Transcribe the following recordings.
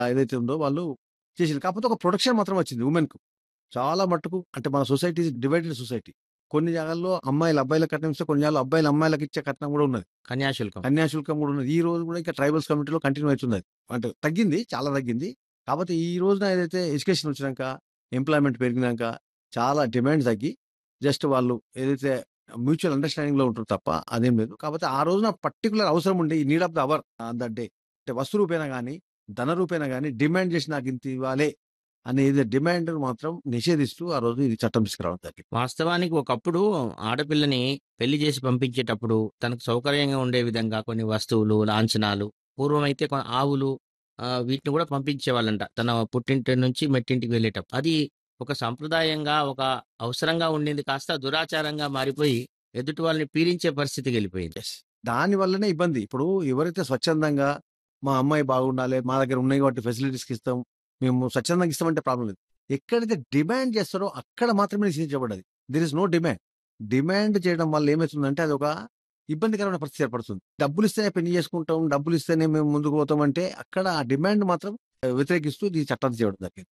ఏదైతే ఉందో వాళ్ళు చేసింది. కాకపోతే ఒక ప్రొటెక్షన్ మాత్రం వచ్చింది వుమెన్‌కు. చాలా మట్టుకు అంటే మన సొసైటీ ఈస్ డివైడెడ్ సొసైటీ. కొన్ని జాగాల్లో అమ్మాయిలు అబ్బాయిలకు కట్నం ఇస్తే, కొన్ని జాగాల్లో అబ్బాయిలు అమ్మాయిలకు ఇచ్చే కట్నం కూడా ఉన్నది. కన్యాశుల్కం. కన్యాశుల్కం కూడా ఉన్నది. ఈ రోజు కూడా ఇంకా ట్రైబల్స్ కమ్యూనిటీలో కంటిన్యూ అవుతున్నది. అంటే తగ్గింది. చాలా తగ్గింది. కాపోతే ఈ రోజున ఏదైతే ఎడ్యుకేషన్ వచ్చినాక, ఎంప్లాయ్‌మెంట్ పెరిగినాక చాలా డిమాండ్ తగ్గి జస్ట్ వాళ్ళు ఏదైతే మ్యూచువల్ అండర్‌స్టాండింగ్‌లో ఉంటారు తప్ప అదేం లేదు. కాపోతే ఆ రోజున పర్టిక్యులర్ అవసరం ఉండే ఈ need of the hour on that day. అంటే వస్తు రూపేణా గాని, ధన రూపేణా గాని డిమాండ్ చేసి నాకింత ఇవ్వాలే అనేది డిమాండ్‌ను మాత్రం నిషేధిస్తూ ఆ రోజు ఇది చట్టం తీసుకురావడం జరిగింది. వాస్తవానికి ఒకప్పుడు ఆడపిల్లని పెళ్లి చేసి పంపించేటప్పుడు తనకు సౌకర్యంగా ఉండే విధంగా కొన్ని వస్తువులు, లాంఛనాలు పూర్వమైతే కొ ఆవులు ఆహ్, వీటిని కూడా పంపించేవాళ్ళంట. తన పుట్టింటి నుంచి మెట్టింటికి వెళ్ళేటప్పుడు. అది ఒక సంప్రదాయంగా, ఒక అవసరంగా ఉండింది కాస్త దురాచారంగా మారిపోయి ఎదుటి వాళ్ళని పీడించే పరిస్థితికెళ్ళిపోయింది. యెస్. దాని వల్లనే ఇబ్బంది. ఇప్పుడు ఎవరైతే స్వచ్ఛందంగా మా అమ్మాయి బాగుండాలి, మా దగ్గర ఉన్నాయి కాబట్టి ఫెసిలిటీస్‌కి ఇస్తాం. మేము స్వచ్ఛందంగా ఇస్తామంటే ప్రాబ్లమ్ లేదు. ఎక్కడైతే డిమాండ్ చేస్తారో అక్కడ మాత్రమే నిషేధించబడ్డది. There is no demand. Demand చేయడం వల్ల ఏమైతుందంటే అదొక ఇబ్బందికరమైన పరిస్థితి ఏర్పడుతుంది. డబ్బులిస్తేనే పెళ్లి చేసుకుంటాం, డబ్బులిస్తేనే మేము ముందుకు పోతామంటే అక్కడ ఆ డిమాండ్ మాత్రం వ్యతిరేకిస్తూ ఈ చట్టాన్ని చేయడం జరిగింది.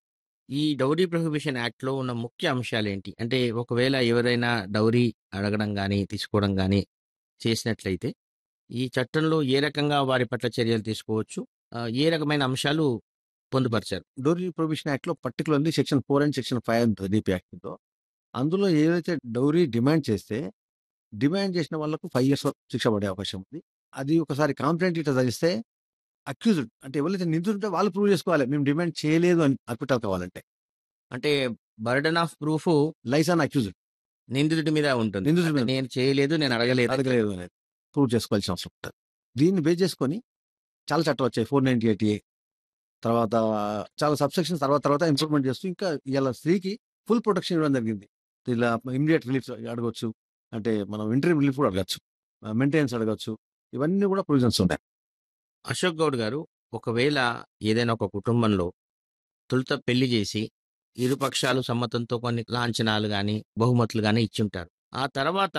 ఈ డౌరీ ప్రొహిబిషన్ యాక్ట్‌లో ఉన్న ముఖ్య అంశాలేంటి? అంటే ఒకవేళ ఎవరైనా డౌరీ అడగడం గాని, తీసుకోవడం గాని చేసినట్లయితే ఈ చట్టంలో ఏ రకంగా వారి పట్ల చర్యలు తీసుకోవచ్చు? ఆహ్, ఏ రకమైన అంశాలు పొందుపరిచారు? డౌరీ ప్రొహిబిషన్ యాక్ట్‌లో పర్టిక్యులర్‌లీ సెక్షన్ 4 అండ్ సెక్షన్ 5 ఉంటది డీపీ యాక్ట్‌లో. అందులో ఏదైతే డౌరీ డిమాండ్ చేస్తే, డిమాండ్ చేసిన వాళ్ళకు 5 ఇయర్స్ వరకు శిక్ష పడే అవకాశం ఉంది. అది ఒకసారి కంప్లెయింట్ ఇట్లా జరిగిస్తే అక్యూజ్డ్ అంటే ఎవరైతే నిందితుంటే వాళ్ళు ప్రూవ్ చేసుకోవాలి. మేము డిమాండ్ చేయలేదు అని అక్విటల్ కావాలంటే. అంటే burden of proof lies on accused. నిందితుడి మీద ఉంటుంది. నిందితుడి అంటే మీద. నేను చేయలేదు, నేను అడగలేదు. అడగలేదు అనేది ప్రూవ్ చేసుకోవాల్సిన అవసరం ఉంటుంది. దీన్ని బేస్ చేసుకొని చాలా చట్టాలు వచ్చాయి. 498 ఏ తర్వాత చాలా సబ్‌సెక్షన్స్ తర్వాత తర్వాత ఇంప్రూవ్‌మెంట్ చేస్తూ ఇంకా ఇయాల స్త్రీకి ఫుల్ ప్రొటెక్షన్ ఇవ్వడం జరిగింది. ఇలా ఇమ్మీడియేట్ రిలీఫ్ అడగొచ్చు. అంటే మనం ఇంటర్‌వ్యూ రిలీఫ్ కూడా అడగొచ్చు. ఆహ్, మెయింటెనెన్స్ అడగొచ్చు. ఇవన్నీ కూడా ప్రొవిజన్స్ ఉన్నాయి. అశోక్ గౌడ్ గారు ఒకవేళ ఏదైనా ఒక కుటుంబంలో తొలుత పెళ్లి చేసి ఇరు పక్షాలు సమ్మతంతో కొన్ని లాంఛనాలు గాని, బహుమతులు గాని ఇచ్చుంటారు. ఆ తర్వాత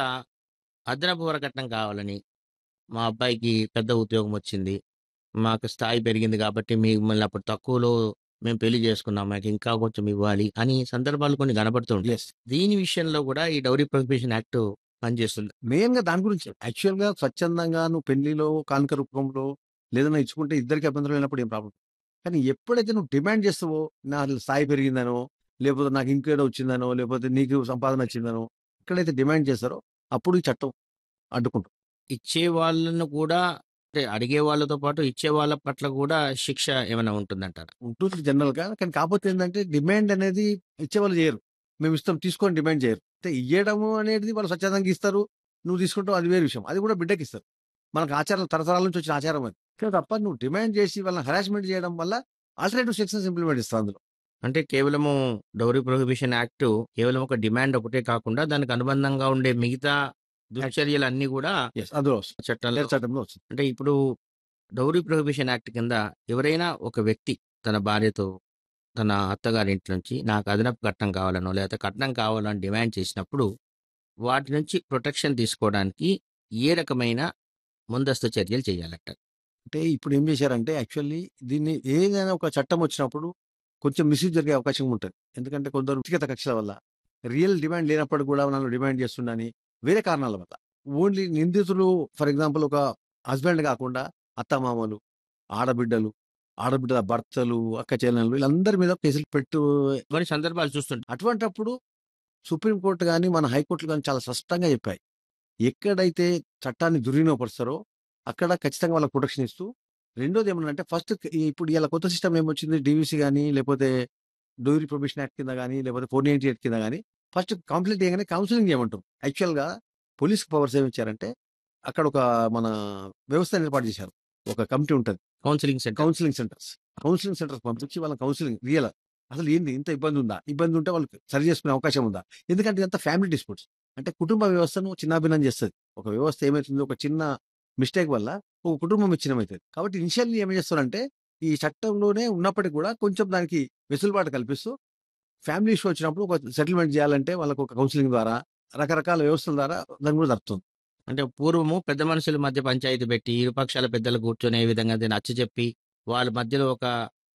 అదనపు వరకట్నం కావాలని మా అబ్బాయికి పెద్ద ఉద్యోగం వచ్చింది. మాకు స్థాయి పెరిగింది కాబట్టి మిమ్మల్ని అప్పుడు తక్కువలో మేము పెళ్లి చేసుకున్నాం. మాకు ఇంకా కొంచెం ఇవ్వాలి అని సందర్భాలు కొన్ని కనబడుతూ ఉంటాయి. యెస్. దీని విషయంలో కూడా ఈ డౌరీ ప్రొహిబిషన్ యాక్ట్ పనిచేస్తుంది. మెయిన్‌గా దాని గురించే. యాక్చువల్‌గా స్వచ్ఛందంగా నువ్వు పెళ్లిలో కానుక రూపంలో లేదన్నా ఇచ్చుకుంటే ఇద్దరికీ అభ్యంతరం లేనప్పుడు ఏం ప్రాబ్లమ్. కానీ ఎప్పుడైతే నువ్వు డిమాండ్ చేస్తావో నా స్థాయి పెరిగిందనో, లేకపోతే నాకు ఇంకేదో వచ్చిందనో, లేకపోతే నీకు సంపాదన వచ్చిందనో, ఎక్కడైతే డిమాండ్ చేస్తారో అప్పుడు ఈ చట్టం అడ్డుకుంటుంది. ఇచ్చే వాళ్ళను కూడా అంటే అడిగే వాళ్ళతో పాటు ఇచ్చే వాళ్ళ పట్ల కూడా శిక్ష ఏమైనా ఉంటుందంటారా? ఉంటుంది జనరల్‌గా. కానీ కాకపోతే ఏందంటే డిమాండ్ అనేది ఇచ్చేవాళ్ళు చేయరు. మేము ఇస్తాం తీసుకో అని డిమాండ్ చేయరు. అంటే ఇయ్యడము అనేది వాళ్ళు స్వచ్ఛందంగా ఇస్తారు. నువ్వు తీసుకుంటావు అది వేరే విషయం. అది కూడా బిడ్డకి ఇస్తారు. మనకు ఆచారం తరతరాల నుంచి వచ్చిన ఆచారం అది. కానీ తప్ప నువ్వు డిమాండ్ చేసి వాళ్ళని హరాస్మెంట్ చేయడం వల్ల ఆల్టర్‌నేటివ్ సెక్షన్స్ ఇంప్లిమెంట్ ఇస్తారు అందులో. అంటే కేవలము డౌరీ ప్రొహిబిషన్ యాక్ట్ కేవలం ఒక డిమాండ్ ఒకటే కాకుండా దానికి అనుబంధంగా ఉండే మిగతా దుశ్చర్యలన్నీ కూడా యెస్. అందులో వస్తుంది. చట్టంలో వేరే చట్టంలో వస్తుంది. అంటే ఇప్పుడు డౌరీ ప్రొహిబిషన్ యాక్ట్ కింద ఎవరైనా ఒక వ్యక్తి తన భార్యతో తన అత్తగారింటి నుంచి నాకు అదనపు కట్నం కావాలనో లేకపోతే కట్నం కావాలని డిమాండ్ చేసినప్పుడు వాటి నుంచి ప్రొటెక్షన్ తీసుకోవడానికి ఏ రకమైన ముందస్తు చర్యలు చేయాలంట? అంటే ఇప్పుడు ఏం చేశారంటే యాక్చువల్లీ దీన్ని ఏదైనా ఒక చట్టం వచ్చినప్పుడు కొంచెం మిస్‌యూజ్ జరిగే అవకాశం ఉంటది. ఎందుకంటే కొందరు వ్యక్తిగత కక్షల వల్ల రియల్ డిమాండ్ లేనప్పటికి కూడా నన్ను డిమాండ్ చేస్తుండని వేరే కారణాల వల్ల. ఓన్లీ నిందితులు ఫర్ ఎగ్జాంపుల్ ఒక హస్బెండ్ కాకుండా అత్తమామలు, ఆడబిడ్డలు, ఆడబిడ్డల భర్తలు, అక్క చెల్లెళ్ళు వీళ్ళందరి మీద కేసులు పెట్టు కొన్ని సందర్భాలు చూస్తుంటాం. అటువంటప్పుడు సుప్రీం కోర్ట్ గాని, మన హైకోర్టులు గాని చాలా స్పష్టంగా చెప్పాయి. ఎక్కడైతే చట్టాన్ని దుర్వినియోగపరుస్తారో అక్కడ ఖచ్చితంగా వాళ్ళకి ప్రొటెక్షన్ ఇస్తూ రెండోది ఏమన్నంటే ఫస్ట్ ఇప్పుడు ఇయాల కొత్త సిస్టమ్ ఏమొచ్చింది డీవీసీ గాని, లేకపోతే డౌరీ ప్రొహిబిషన్ యాక్ట్ కింద గాని, లేకపోతే 498 కింద గాని ఫస్ట్ కంప్లెయింట్ చేయగానే కౌన్సెలింగ్ చేయమంటారు. యాక్చువల్‌గా పోలీస్ పవర్స్ ఏమి ఇచ్చారంటే అక్కడ ఒక మన వ్యవస్థను ఏర్పాటు చేశారు. ఒక కమిటీ ఉంటది. Counselling centre. Counselling centres. Counselling centres పంపించి వాళ్ళ కౌన్సిలింగ్ రియల్ అసలు ఏంది ఇంత ఇబ్బంది ఉందా? ఇబ్బంది ఉంటే వాళ్ళు సరి చేసుకునే అవకాశం ఉందా? ఎందుకంటే ఇదంతా ఫ్యామిలీ డిస్ప్యూట్స్. అంటే కుటుంబ వ్యవస్థను చిన్నాభిన్నం చేస్తది. ఒక వ్యవస్థ ఏమైతుంది ఒక చిన్న మిస్టేక్ వల్ల ఒక కుటుంబం విచ్ఛిన్నమైతది. కాబట్టి ఇనిషియల్లీ ఏం చేస్తారంటే ఈ చట్టంలోనే ఉన్నప్పటికి కూడా కొంచెం దానికి వెసులుబాటు కల్పిస్తూ ఫ్యామిలీ ఇష్యూ వచ్చినప్పుడు ఒక సెటిల్‌మెంట్ చేయాలంటే వాళ్ళకి ఒక కౌన్సిలింగ్ ద్వారా రకరకాల వ్యవస్థల ద్వారా దాన్ని కూడా జరుపుతుంది. అంటే పూర్వము పెద్ద మనుషుల మధ్య పంచాయతీ పెట్టి ఇరుపక్షాల పెద్దలు కూర్చొని ఏ విధంగా దీన్ని నచ్చచెప్పి వాళ్ళ మధ్యలో ఒక